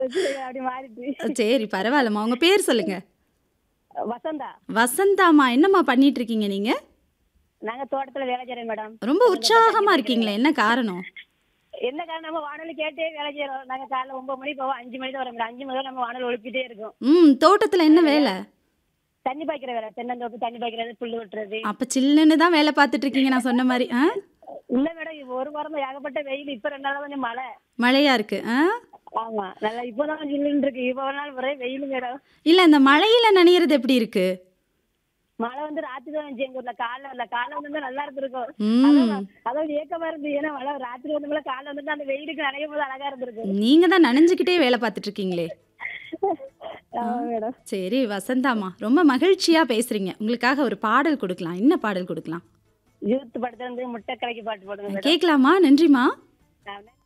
அப்படி மாறிட்டு சரி பரவாயில்லம்மா உங்க பேர் சொல்லுங்க வசந்தா வசந்தாம்மா என்னம்மா பண்ணிட்டு இருக்கீங்க நீங்க நாங்க தோட்டத்துல வேலை செய்யறோம் மேடம் ரொம்ப உற்சாகமா இருக்கீங்களே என்ன காரணம் என்ன காரணம் நம்ம வானொலி கேட்டே வேலை செய்யறோம் நாங்க காலைல ஒன்பது மணி போவோம் அஞ்சு மணி தான் வரோம் மேடம் அஞ்சு மணி வரை நம்ம வானொலி ஒழிப்பிட்டே இருக்கோம் ம் தோட்டத்துல என்ன வேலை தண்ணி பாய்க்கிற வேலை தென்னந்தோப்பு தண்ணி பாய்க்கிறது புல்லு வெட்டுறது அப்ப சில்லுன்னு தான் வேலை பார்த்துட்டு இருக்கீங்க நான் சொன்ன மாதிரி ஆ இல்ல மேடம் இப்ப ஒரு வாரம் தான் ஏகப்பட்ட வெயில் இப்ப ரெண்டு நாள் கொஞ்சம் மழை மழையா இருக்கு ஆ ஆமா நல்லா இப்பதான் ஜில்லுன்னு இருக்கு இப்ப ஒரு நாள் ஒரே வெயில் மேடம் இல்ல இந்த மழையில நனையிறது எப்படி இருக்கு மழை வந்து ராத்திரி தான் வந்துச்சு எங்க ஊர்ல காலைல வரல காலைல வந்து நல்லா இருந்திருக்கும் ம் அதான் அதாவது ஏக்கமா இருந்து ஏன்னா மழை ராத்திரி வந்து காலைல வந்துட்டு அந்த வெயிலுக்கு நனையும் போது அழகா இருந்திருக்கு நீங்க தான் நனைஞ்சுக்கிட்டே வேலை பார்த்துட்டு இருக்கீங்களே ஆமா மேடம் சரி வசந்தாம்மா ரொம்ப மகிழ்ச்சியா பேசுறீங்க உங்களுக்காக ஒரு பாடல் கொடுக்கலாம் என்ன பாடல் கொடுக்கலாம் யூத் படத்துல இருந்து முட்டை கலக்கி பாட்டு போடுங்க மேடம் கேட்கலாமா நன்றிம்மா நான்